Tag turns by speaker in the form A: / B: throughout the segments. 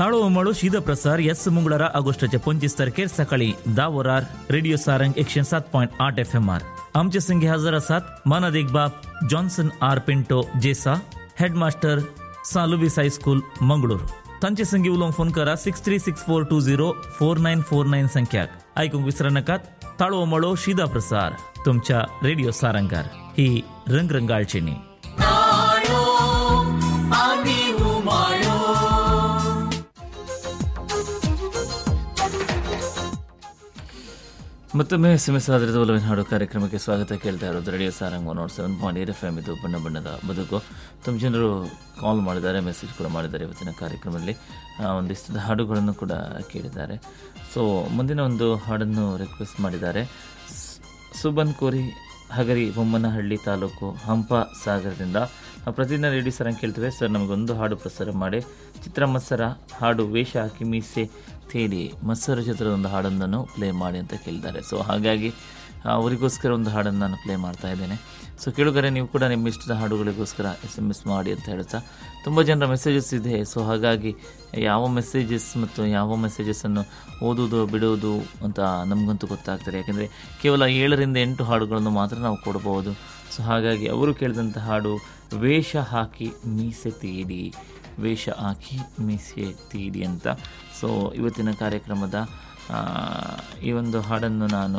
A: ताळो उमळो शीद प्रसार यस मंगळारा ऑगस्टाच्या पंचवीस तारखेर सकाळी धा वरार रेडिओ सारंग एकशे सात पॉईंट आठ एफ एम आर आमचे संघी हजर आसात मानदेक बाप जॉन्सन आर पिंटो जेसा हेडमास्टर सालुबीस हायस्कूल मंगळूर तांचे संगी उलोवंक फोन करा six three six four two zero four nine four nine संख्याक ऐकूंक विसरू नकात ताळो उमळो शिदा प्रसार तुमच्या रेडिओ सारंगार ही रंगरंगाळची न्ही ಮತ್ತೊಮ್ಮೆ ಎಸ್ ಎಂ ಎಸ್ ಆಧಾರಿತ ಒಲವಿನ ಹಾಡು ಕಾರ್ಯಕ್ರಮಕ್ಕೆ ಸ್ವಾಗತ ಕೇಳ್ತಾ ಇರೋದು radio Sarang one naught seven point eight F M ಇದು ಬಣ್ಣ ಬಣ್ಣದ ಬದುಕು ತುಂಬ ಜನರು ಕಾಲ್ ಮಾಡಿದ್ದಾರೆ ಮೆಸೇಜ್ ಕೂಡ ಮಾಡಿದ್ದಾರೆ ಇವತ್ತಿನ ಕಾರ್ಯಕ್ರಮದಲ್ಲಿ ಆ, ಒಂದಿಷ್ಟು ಹಾಡುಗಳನ್ನು ಕೂಡ ಕೇಳಿದ್ದಾರೆ ಸೊ ಮುಂದಿನ ಒಂದು ಹಾಡನ್ನು ರಿಕ್ವೆಸ್ಟ್ ಮಾಡಿದ್ದಾರೆ ಸ್- ಸುಬನ್ ಕೋರಿ ಹಗರಿ ಬೊಮ್ಮನಹಳ್ಳಿ ತಾಲೂಕು ಹಂಪ ಸಾಗರದಿಂದ ಆ, ಪ್ರತಿದಿನ ರೇಡಿಯೋ ಸರಂಗ್ ಕೇಳ್ತೇವೆ ಸರ್ ನಮಗೊಂದು ಹಾಡು ಪ್ರಸಾರ ಮಾಡಿ ಚಿತ್ರ ಮತ್ಸರ ಹಾಡು ವೇಷ ಹಾಕಿ ಮೀಸೆ ತೇಡಿ ಮತ್ಸರ ಚಿತ್ರದ ಒಂದು ಹಾಡೊಂದನ್ನು ಪ್ಲೇ ಮಾಡಿ ಅಂತ ಕೇಳಿದ್ದಾರೆ ಸೊ ಹಾಗಾಗಿ ಆ, ಅವರಿಗೋಸ್ಕರ ಒಂದು ಹಾಡನ್ನು ನಾನು ಪ್ಲೇ ಮಾಡ್ತಾ ಇದ್ದೇನೆ ಸೊ ಕೇಳುಗರೆ ನೀವು ಕೂಡ ನಿಮ್ಮ ಇಷ್ಟದ ಹಾಡುಗಳಿಗೋಸ್ಕರ ಎಸ್ ಎಮ್ ಎಸ್ ಮಾಡಿ ಅಂತ ಹೇಳ್ತಾ ತುಂಬ ಜನರ ಮೆಸೇಜಸ್ ಇದೆ ಸೊ ಹಾಗಾಗಿ ಯಾವ ಮೆಸೇಜಸ್ ಮತ್ತು ಯಾವ ಮೆಸೇಜಸನ್ನು ಓದುವುದು ಬಿಡುವುದು ಅಂತ ನಮಗಂತೂ ಗೊತ್ತಾಗ್ತದೆ ಯಾಕೆಂದರೆ ಕೇವಲ ಏಳರಿಂದ ಎಂಟು ಹಾಡುಗಳನ್ನು ಮಾತ್ರ ನಾವು ಕೊಡಬಹುದು ಸೊ ಹಾಗಾಗಿ ಅವರು ಕೇಳಿದಂಥ ಹಾಡು ವೇಷ ಹಾಕಿ ಮೀಸೆ ತೀಡಿ ವೇಷ ಹಾಕಿ ಮೀಸೆ ತೀಡಿ ಅಂತ ಸೊ ಇವತ್ತಿನ ಕಾರ್ಯಕ್ರಮದ ಆ, ಈ ಒಂದು ಹಾಡನ್ನು ನಾನು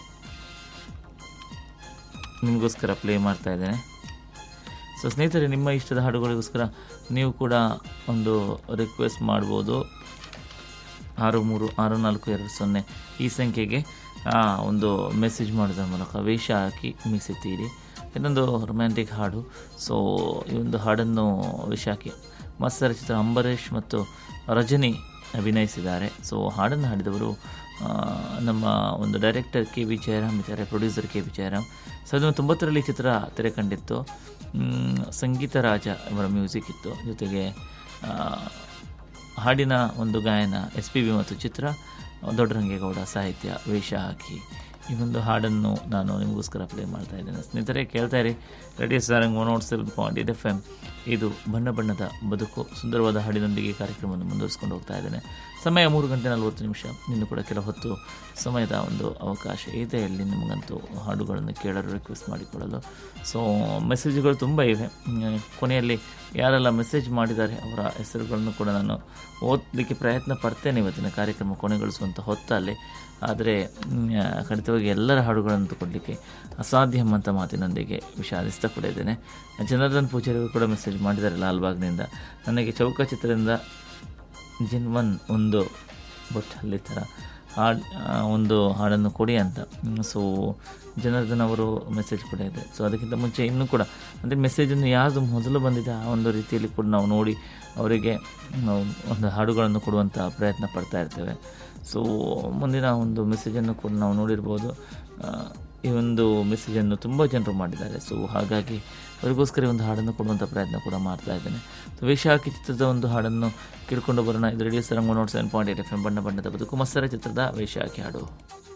A: ನಿಮಗೋಸ್ಕರ ಪ್ಲೇ ಮಾಡ್ತಾ ಇದ್ದೇನೆ ಸೊ ಸ್ನೇಹಿತರೆ ನಿಮ್ಮ ಇಷ್ಟದ ಹಾಡುಗಳಿಗೋಸ್ಕರ ನೀವು ಕೂಡ ಒಂದು ರಿಕ್ವೆಸ್ಟ್ ಮಾಡ್ಬೋದು ಆರು ಮೂರು ಆರು ನಾಲ್ಕು ಎರಡು ಸೊನ್ನೆ ಈ ಸಂಖ್ಯೆಗೆ ಆ, ಒಂದು ಮೆಸೇಜ್ ಮಾಡೋದ್ರ ಮೂಲಕ ವೇಷ ಹಾಕಿ ಮೀಸೆತ್ತೀರಿ ಇದೊಂದು ರೊಮ್ಯಾಂಟಿಕ್ ಹಾಡು ಸೊ ಈ ಒಂದು ಹಾಡನ್ನು ವೇಷ ಹಾಕಿ ಮತ್ಸರ ಚಿತ್ರ ಅಂಬರೀಷ್ ಮತ್ತು ರಜನಿ ಅಭಿನಯಿಸಿದ್ದಾರೆ ಸೊ ಹಾಡನ್ನು ಹಾಡಿದವರು ಆ, ನಮ್ಮ ಒಂದು ಡೈರೆಕ್ಟರ್ ಕೆ ವಿ ಜಯರಾಮ್ ಇದ್ದಾರೆ ಪ್ರೊಡ್ಯೂಸರ್ ಕೆ ವಿ ಜಯರಾಮ್ ಸಾವಿರದ ಒಂಬೈನೂರ ತೊಂಬತ್ತರಲ್ಲಿ ಈ ಚಿತ್ರ ತೆರೆ ಕಂಡಿತ್ತು ಮ್, ಸಂಗೀತ ರಾಜ ಅವರ ಮ್ಯೂಸಿಕ್ ಇತ್ತು ಜೊತೆಗೆ ಆ, ಹಾಡಿನ ಒಂದು ಗಾಯನ ಎಸ್ ಪಿ ಬಿ ಮತ್ತು ಚಿತ್ರ ದೊಡ್ಡರಂಗೇಗೌಡ ಸಾಹಿತ್ಯ ವೇಷ ಹಾಕಿ ಈ ಒಂದು ಹಾಡನ್ನು ನಾನು ನಿಮಗೋಸ್ಕರ ಪ್ಲೇ ಮಾಡ್ತಾ ಇದ್ದೇನೆ ಸ್ನೇಹಿತರೆ ಕೇಳ್ತಾ ಇರಿ radio Sarang one naught seven point eight F M ಇದು ಬಣ್ಣ ಬಣ್ಣದ ಬದುಕು ಸುಂದರವಾದ ಹಾಡಿನೊಂದಿಗೆ ಕಾರ್ಯಕ್ರಮವನ್ನು ಮುಂದುವರಿಸ್ಕೊಂಡು ಹೋಗ್ತಾ ಇದ್ದೇನೆ ಸಮಯ ಮೂರು ಗಂಟೆ ನಲವತ್ತು ನಿಮಿಷ ಇನ್ನು ಕೂಡ ಕೆಲ ಹೊತ್ತು ಸಮಯದ ಒಂದು ಅವಕಾಶ ಇದೆ ಇಲ್ಲಿ ನಿಮಗಂತೂ ಹಾಡುಗಳನ್ನು ಕೇಳಲು ರಿಕ್ವೆಸ್ಟ್ ಮಾಡಿಕೊಳ್ಳಲು ಸೊ ಮೆಸೇಜ್ಗಳು ತುಂಬ ಇವೆ ಹ್ಮ್, ಕೊನೆಯಲ್ಲಿ ಯಾರೆಲ್ಲ ಮೆಸೇಜ್ ಮಾಡಿದ್ದಾರೆ ಅವರ ಹೆಸರುಗಳನ್ನು ಕೂಡ ನಾನು ಓದಲಿಕ್ಕೆ ಪ್ರಯತ್ನ ಪಡ್ತೇನೆ ಇವತ್ತಿನ ಕಾರ್ಯಕ್ರಮ ಕೊನೆಗೊಳಿಸುವಂಥ ಹೊತ್ತಲ್ಲಿ ಆದರೆ ಹ್ಮ್, ಖಂಡಿತವಾಗಿ ಎಲ್ಲರ ಹಾಡುಗಳನ್ನು ಕೊಡಲಿಕ್ಕೆ ಅಸಾಧ್ಯ ಎಂಬಂಥ ಮಾತಿನೊಂದಿಗೆ ವಿಷಾದಿಸ್ತಾ ಕೂಡ ಇದ್ದೇನೆ ಜನಾರ್ದನ್ ಪೂಜಾರಿಗೂ ಕೂಡ ಮೆಸೇಜ್ ಮಾಡಿದ್ದಾರೆ ಲಾಲ್ಬಾಗ್ನಿಂದ ನನಗೆ ಚೌಕ ಚಿತ್ರದಿಂದ ಜಿನ್ವನ್ ಒಂದು ಬೊಟ್ಟಲ್ಲಿ ಥರ ಹಾಡು ಒಂದು ಹಾಡನ್ನು ಕೊಡಿ ಅಂತ ಸೊ ಜನಾರ್ದನ್ ಅವರು ಮೆಸೇಜ್ ಕೂಡ ಇದೆ ಸೊ ಅದಕ್ಕಿಂತ ಮುಂಚೆ ಇನ್ನೂ ಕೂಡ ಅಂದರೆ ಮೆಸೇಜನ್ನು ಯಾವುದು ಮೊದಲು ಬಂದಿದೆ ಆ ಒಂದು ರೀತಿಯಲ್ಲಿ ಕೂಡ ನಾವು ನೋಡಿ ಅವರಿಗೆ ನಾವು ಒಂದು ಹಾಡುಗಳನ್ನು ಕೊಡುವಂಥ ಪ್ರಯತ್ನ ಪಡ್ತಾ ಇರ್ತೇವೆ ಸೊ ಮುಂದಿನ ಒಂದು ಮೆಸೇಜನ್ನು ಕೂಡ ನಾವು ನೋಡಿರ್ಬೋದು ಆ, ಈ ಒಂದು ಮೆಸೇಜನ್ನು ತುಂಬ ಜನರು ಮಾಡಿದ್ದಾರೆ ಸೊ ಹಾಗಾಗಿ ಅವರಿಗೋಸ್ಕರ ಈ ಒಂದು ಹಾಡನ್ನು ಕೊಡುವಂಥ ಪ್ರಯತ್ನ ಕೂಡ ಮಾಡ್ತಾ ಇದ್ದೇನೆ ಸೊ ವೇಷ ಹಾಕಿ ಚಿತ್ರದ ಒಂದು ಹಾಡನ್ನು ಕೇಳ್ಕೊಂಡು ಬರೋಣ ಇದು radio Sarang naught seven point eight F M ಬಣ್ಣ ಬಣ್ಣದ ಬದುಕು ಮತ್ಸರ ಚಿತ್ರದ ವೇಷ ಹಾಕಿ ಹಾಡು